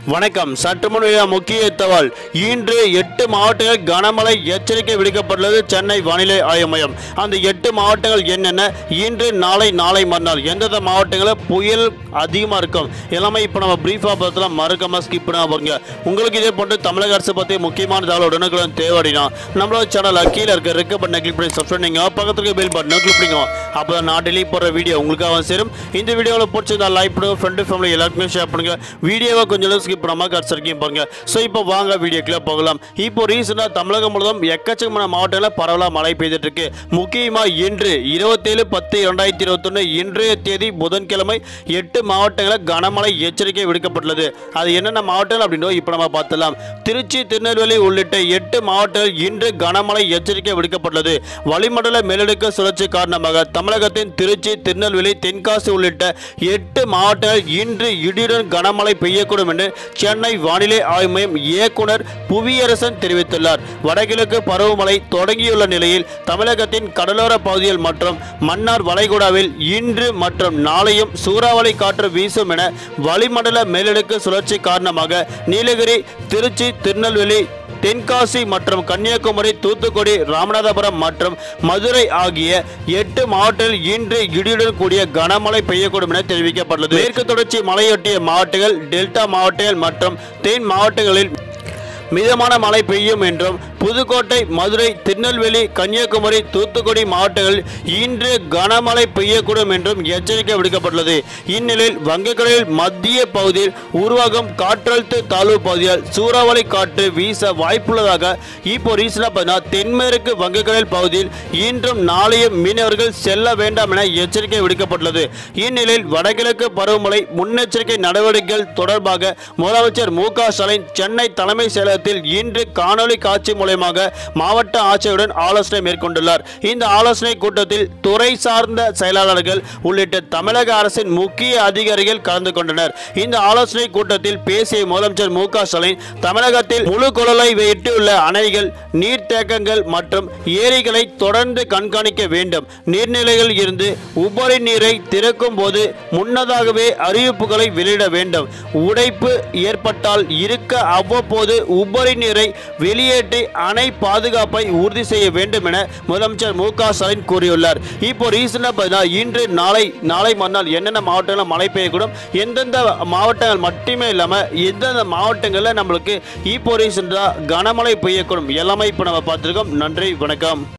வணக்கம் சற்று முன் வெளியான முக்கிய தகவல் இன்று எட்டு மாவட்டங்கள் கனமழை எச்சரிக்கை விடுக்கப்பட்டுள்ளது சென்னை வானிலை ஆய்வு மையம் அந்த எட்டு மாவட்டங்கள் என்னென்ன இன்று நாளை நாளை மறுநாள் எந்தெந்த மாவட்டங்களில் புயல் அதிகமாக இருக்கும் எல்லாமே இப்போ நம்ம பிரீஃபாக பார்த்தலாம் மறக்காம ஸ்கிப் பண்ணாம பாருங்க உங்களுக்கு இதே போன்று தமிழக அரசு பற்றி முக்கியமான தகவல் உடனுக்குடன் தேவைடினா நம்மளோட சேனலில் கீழே இருக்க ரெக்க பட்டனை கிளிக் பண்ணி சப்ஸ்கிரைப் பண்ணுங்க பக்கத்துல இருக்க பெல் பட்டனை கிளிக் பண்ணிக்கோ அப்போ தான் நான் டெலி போடுற வீடியோ உங்களுக்காக சேரும் இந்த வீடியோவில் பிடிச்சிருந்தா லைக் பண்ணுங்க ஃப்ரெண்டு ஃபேமிலி எல்லாருக்குமே ஷேர் பண்ணுங்க வீடியோவை கொஞ்சம் ஸ்கிப் பண்ணாமல் கடைசி வரைக்கும் பாருங்க ஸோ இப்போ வாங்க வீடியோக்குள்ள போகலாம் இப்போ ரீசெண்டாக தமிழகம் முழுவதும் எக்கச்சக்கமான மாவட்டங்களில் பரவலாக மழை பெய்துட்டு இருக்கு முக்கியமாக இன்று இருபத்தேழு பத்து இரண்டாயிரத்தி இருபத்தொன்று இன்றைய தேதி புதன்கிழமை எட்டு மாவட்டங்களில் கனமழை எச்சரிக்கை விடுக்கப்பட்டுள்ளது அது என்னென்ன மாவட்டங்கள் அப்படின்னு இப்போ நம்ம பார்த்துலாம் திருச்சி திருநெல்வேலி உள்ளிட்ட எட்டு மாவட்டங்கள் இன்று கனமழை எச்சரிக்கை விடுக்கப்பட்டுள்ளது வளிமண்டல மேலடுக்கு சுழற்சி காரணமாக தமிழகத்தின் திருச்சி திருநெல்வேலி தென்காசி உள்ளிட்ட எட்டு மாவட்டங்கள் இன்று இடியுடன் கனமழை பெய்யக்கூடும் என்று சென்னை வானிலை ஆய்வு மையம் இயக்குனர் புவியரசன் தெரிவித்துள்ளார் வடகிழக்கு பருவமழை தொடங்கியுள்ள நிலையில் தமிழகத்தின் கடலோர பகுதிகள் மற்றும் மன்னார் வளைகுடாவில் இன்று மற்றும் நாளையும் சூறாவளி காற்று வீசும் என வளிமண்டல மேலடுக்கு சுழற்சி காரணமாக நீலகிரி திருச்சி திருநெல்வேலி தென்காசி மற்றும் கன்னியாகுமரி தூத்துக்குடி ராமநாதபுரம் மற்றும் மதுரை ஆகிய எட்டு மாவட்டங்களில் இன்று இடியுடன் கூடிய கனமழை பெய்யக்கூடும் என தெரிவிக்கப்பட்டுள்ளது மேற்கு தொடர்ச்சி மலையொட்டிய மாவட்டங்கள் டெல்டா மாவட்டங்கள் மற்றும் தென் மாவட்டங்களில் மிதமான மழை பெய்யும் என்றும் புதுக்கோட்டை மதுரை திருநெல்வேலி கன்னியாகுமரி தூத்துக்குடி மாவட்டங்களில் இன்று கனமழை பெய்யக்கூடும் என்றும் எச்சரிக்கை விடுக்கப்பட்டுள்ளது இந்நிலையில் வங்கக்கடலில் மத்திய பகுதியில் உருவாகும் காற்றழுத்த தாழ்வு பகுதியால் சூறாவளி காற்று வீச வாய்ப்புள்ளதாக இப்போ ரீசனாக பார்த்தீங்கன்னா தென்மேற்கு வங்கக்கடல் பகுதியில் இன்றும் நாளையும் மீனவர்கள் செல்ல வேண்டாம் என எச்சரிக்கை விடுக்கப்பட்டுள்ளது இந்நிலையில் வடகிழக்கு பருவமழை முன்னெச்சரிக்கை நடவடிக்கைகள் தொடர்பாக முதலமைச்சர் மு க ஸ்டாலின் சென்னை தலைமை செயலகத்தில் இன்று காணொலி காட்சி மூலயமாக மாவட்ட ஆட்சியருடன் ஆலோசனை மேற்கொண்டுள்ளார் இந்த ஆலோசனை கூட்டத்தில் துறை சார்ந்த செயலாளர்கள் உள்ளிட்ட தமிழக அரசின் முக்கிய அதிகாரிகள் கலந்து கொண்டனர் இந்த ஆலோசனை கூட்டத்தில் பேசிய முதலமைச்சர் மு க ஸ்டாலின் தமிழகத்தில் முழு குழலை வெட்டியுள்ள அணைகள் நீர்த்தேக்கங்கள் மற்றும் ஏரிகளை தொடர்ந்து கண்காணிக்க வேண்டும் நீர்நிலைகளில் இருந்து உபரி நீரை திறக்கும் போது முன்னதாகவே அறிவிப்புகளை வெளியிட வேண்டும் உடைப்பு ஏற்பட்டால் இருக்க அவ்வப்போது உபரி நீரை வெளியேற்றி அணை பாதுகாப்பை உறுதி செய்ய வேண்டும் என முதலமைச்சர் மு க ஸ்டாலின் கூறியுள்ளார் இப்போ ரீசெண்டாக பார்த்தீங்கன்னா இன்று நாளை நாளை மறுநாள் என்னென்ன மாவட்டங்களில் மழை பெய்யக்கூடும் எந்தெந்த மாவட்டங்கள் மட்டுமே இல்லாமல் எந்தெந்த மாவட்டங்களில் நம்மளுக்கு இப்போ ரீசெண்டாக கனமழை பெய்யக்கூடும் எல்லாமே இப்போ நம்ம பார்த்துருக்கோம் நன்றி வணக்கம்